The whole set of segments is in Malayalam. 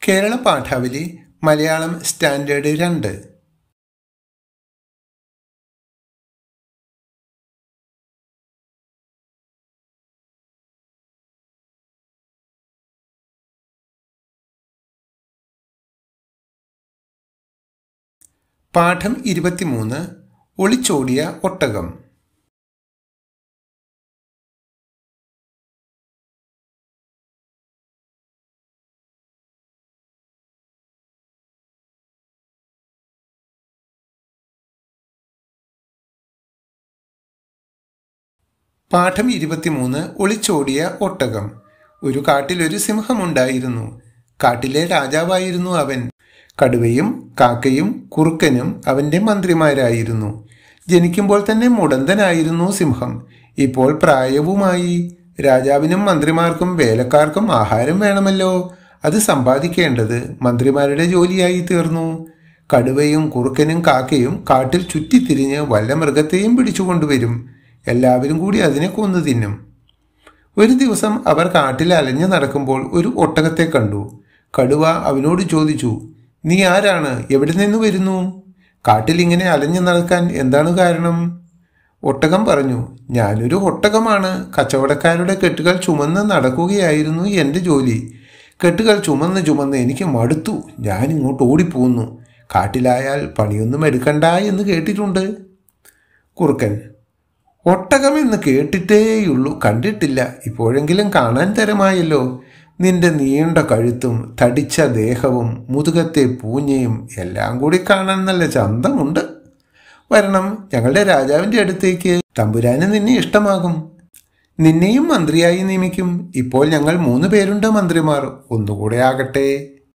കേരള പാഠാവലി മലയാളം സ്റ്റാൻഡേർഡ് രണ്ട് പാഠം ഇരുപത്തിമൂന്ന് ഒളിച്ചോടിയ ഒട്ടകം പാഠം ഇരുപത്തിമൂന്ന് ഒളിച്ചോടിയ ഒട്ടകം ഒരു കാട്ടിലൊരു സിംഹമുണ്ടായിരുന്നു കാട്ടിലെ രാജാവായിരുന്നു അവൻ കടുവയും കാക്കയും കുറുക്കനും അവന്റെ മന്ത്രിമാരായിരുന്നു ജനിക്കുമ്പോൾ തന്നെ മുടന്തനായിരുന്നു സിംഹം ഇപ്പോൾ പ്രായവുമായി രാജാവിനും മന്ത്രിമാർക്കും വേലക്കാർക്കും ആഹാരം വേണമല്ലോ അത് സമ്പാദിക്കേണ്ടത് മന്ത്രിമാരുടെ ജോലിയായി തീർന്നു കടുവയും കുറുക്കനും കാക്കയും കാട്ടിൽ ചുറ്റിത്തിരിഞ്ഞ് വല്ല മൃഗത്തെയും പിടിച്ചുകൊണ്ടുവരും എല്ലാവരും കൂടി അതിനെ കൊന്നു തിന്നും ഒരു ദിവസം അവർ കാട്ടിൽ അലഞ്ഞു നടക്കുമ്പോൾ ഒരു ഒട്ടകത്തെ കണ്ടു കടുവ അവനോട് ചോദിച്ചു നീ ആരാണ് എവിടെ നിന്ന് വരുന്നു കാട്ടിൽ ഇങ്ങനെ അലഞ്ഞു നടക്കാൻ എന്താണ് കാരണം ഒട്ടകം പറഞ്ഞു ഞാനൊരു ഒട്ടകമാണ് കച്ചവടക്കാരുടെ കെട്ടുകൾ ചുമന്ന് നടക്കുകയായിരുന്നു എൻ്റെ ജോലി കെട്ടുകൾ ചുമന്ന് ചുമന്ന് എനിക്ക് മടുത്തു ഞാൻ ഇങ്ങോട്ട് ഓടിപ്പോന്നു കാട്ടിലായാൽ പണിയൊന്നും എടുക്കണ്ട എന്ന് കേട്ടിട്ടുണ്ട് കുറുക്കൻ ഒട്ടകമെന്ന് കേട്ടിട്ടേയുള്ളൂ കണ്ടിട്ടില്ല ഇപ്പോഴെങ്കിലും കാണാൻ തരമായല്ലോ നിന്റെ നീണ്ട കഴുത്തും തടിച്ച ദേഹവും മുതുകത്തെ പൂഞ്ഞയും എല്ലാം കൂടി കാണാൻ നല്ല ചന്തമുണ്ട് വരണം ഞങ്ങളുടെ രാജാവിന്റെ അടുത്തേക്ക് തമ്പുരാന് നിന്നെ ഇഷ്ടമാകും നിന്നെയും മന്ത്രിയായി നിയമിക്കും ഇപ്പോൾ ഞങ്ങൾ മൂന്ന് പേരുണ്ട് മന്ത്രിമാർ ഒന്നുകൂടെ ആകട്ടെ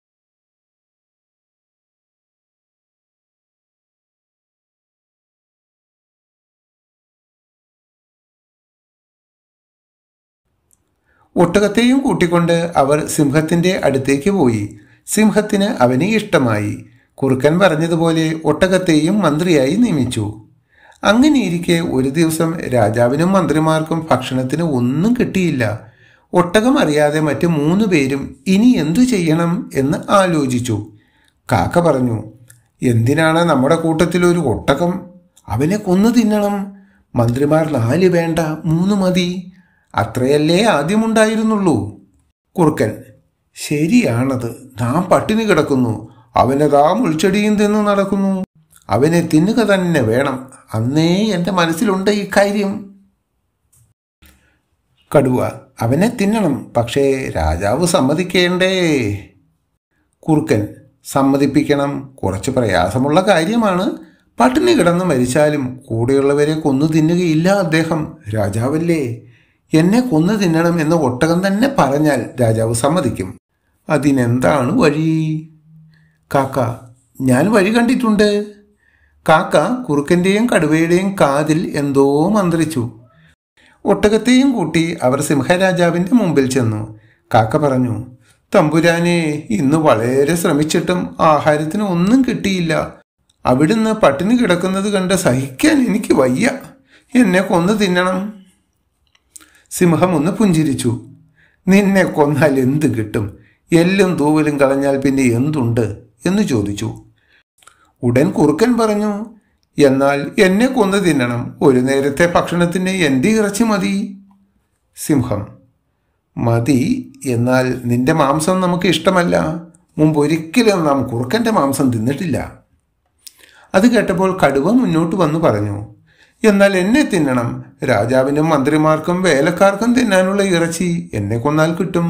ഒട്ടകത്തെയും കൂട്ടിക്കൊണ്ട് അവർ സിംഹത്തിന്റെ അടുത്തേക്ക് പോയി സിംഹത്തിന് അവനെ ഇഷ്ടമായി കുറുക്കൻ പറഞ്ഞതുപോലെ ഒട്ടകത്തെയും മന്ത്രിയായി നിയമിച്ചു അങ്ങനെയിരിക്കെ ഒരു ദിവസം രാജാവിനും മന്ത്രിമാർക്കും ഭക്ഷണത്തിന് ഒന്നും കിട്ടിയില്ല ഒട്ടകം അറിയാതെ മറ്റ് മൂന്ന് പേരും ഇനി എന്തു ചെയ്യണം എന്ന് ആലോചിച്ചു കാക്ക പറഞ്ഞു എന്തിനാണ് നമ്മുടെ കൂട്ടത്തിൽ ഒരു ഒട്ടകം അവനെ കൊന്നു തിന്നണം മന്ത്രിമാർ നാല് വേണ്ട മൂന്ന് മതി അത്രയല്ലേ ആദ്യമുണ്ടായിരുന്നുള്ളൂ കുറുക്കൻ ശരിയാണത് നാം പട്ടിണി കിടക്കുന്നു അവനതാ മുൾച്ചെടിയും തിന്ന് നടക്കുന്നു അവനെ തിന്നുക തന്നെ വേണം അന്നേ എൻ്റെ മനസ്സിലുണ്ട് ഇക്കാര്യം കടുവ അവനെ തിന്നണം പക്ഷേ രാജാവ് സമ്മതിക്കേണ്ടേ കുറുക്കൻ സമ്മതിപ്പിക്കണം കുറച്ച് പ്രയാസമുള്ള കാര്യമാണ് പട്ടിണി കിടന്ന് മരിച്ചാലും കൂടെയുള്ളവരെ കൊന്നു തിന്നുകയില്ല അദ്ദേഹം രാജാവല്ലേ എന്നെ കൊന്നു തിന്നണം എന്ന് ഒട്ടകം തന്നെ പറഞ്ഞാൽ രാജാവ് സമ്മതിക്കും അതിനെന്താണ് വഴി കാക്ക ഞാൻ വഴി കണ്ടിട്ടുണ്ട് കാക്ക കുറുക്കന്റെയും കടുവയുടെയും കാതിൽ എന്തോ മന്ത്രിച്ചു ഒട്ടകത്തെയും കൂട്ടി അവർ സിംഹരാജാവിന്റെ മുമ്പിൽ ചെന്നു കാക്ക പറഞ്ഞു തമ്പുരാനെ ഇന്ന് വളരെ ശ്രമിച്ചിട്ടും ആഹാരത്തിന് ഒന്നും കിട്ടിയില്ല അവിടുന്ന് പട്ടിണി കിടക്കുന്നത് കണ്ട് സഹിക്കാൻ എനിക്ക് വയ്യ എന്നെ കൊന്നു തിന്നണം സിംഹം ഒന്ന് പുഞ്ചിരിച്ചു നിന്നെ കൊന്നാൽ എന്ത് കിട്ടും എല്ലും തൂവലും കളഞ്ഞാൽ പിന്നെ എന്തുണ്ട് എന്ന് ചോദിച്ചു ഉടൻ കുറുക്കൻ പറഞ്ഞു എന്നാൽ എന്നെ കൊന്നു തിന്നണം ഒരു നേരത്തെ ഭക്ഷണത്തിന് എൻ്റെ ഇറച്ചി മതി സിംഹം മതി എന്നാൽ നിന്റെ മാംസം നമുക്ക് ഇഷ്ടമല്ല മുമ്പ് ഒരിക്കലും നാം കുറുക്കൻ്റെ മാംസം തിന്നിട്ടില്ല അത് കേട്ടപ്പോൾ കടുവ മുന്നോട്ട് വന്നു പറഞ്ഞു എന്നാൽ എന്നെ തിന്നണം രാജാവിനും മന്ത്രിമാർക്കും വേലക്കാർക്കും തിന്നാനുള്ള ഇറച്ചി എന്നെ കൊന്നാൽ കിട്ടും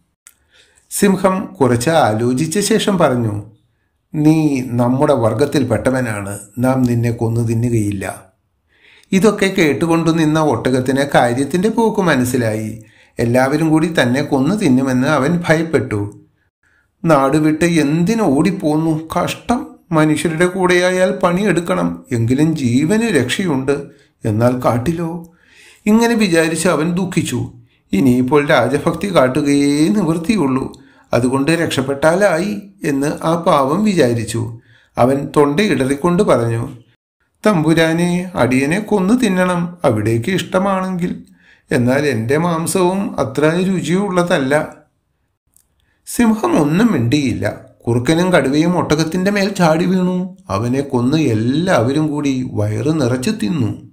സിംഹം കുറച്ച് ആലോചിച്ച ശേഷം പറഞ്ഞു നീ നമ്മുടെ വർഗത്തിൽപ്പെട്ടവനാണ് നാം നിന്നെ കൊന്നു തിന്നുകയില്ല ഇതൊക്കെ കേട്ടുകൊണ്ടു നിന്ന ഒട്ടകത്തിന് കാര്യത്തിന്റെ പോക്ക് മനസ്സിലായി എല്ലാവരും കൂടി തന്നെ കൊന്നു തിന്നുമെന്ന് അവൻ ഭയപ്പെട്ടു നാടുവിട്ട് എന്തിനു ഓടിപ്പോന്നു കഷ്ടം മനുഷ്യരുടെ കൂടെയായാൽ പണിയെടുക്കണം എങ്കിലും ജീവന് രക്ഷയുണ്ട് എന്നാൽ കാട്ടിലോ ഇങ്ങനെ വിചാരിച്ച് അവൻ ദുഃഖിച്ചു ഇനിയിപ്പോൾ രാജഭക്തി കാട്ടുകയേ നിവൃത്തിയുള്ളൂ അതുകൊണ്ട് രക്ഷപ്പെട്ടാലായി എന്ന് ആ പാവം വിചാരിച്ചു അവൻ തൊണ്ടയിടറിക്കൊണ്ട് പറഞ്ഞു തമ്പുരാനെ അടിയനെ കൊന്നു തിന്നണം അവിടേക്ക് ഇഷ്ടമാണെങ്കിൽ എന്നാൽ എൻ്റെ മാംസവും അത്ര രുചിയുള്ളതല്ല സിംഹം ഒന്നും മിണ്ടിയില്ല കുറുക്കനും കടുവയും ഒട്ടകത്തിന്റെ മേൽ ചാടി വീണു അവനെ കൊന്ന് എല്ലാവരും കൂടി വയറ് നിറച്ചു തിന്നു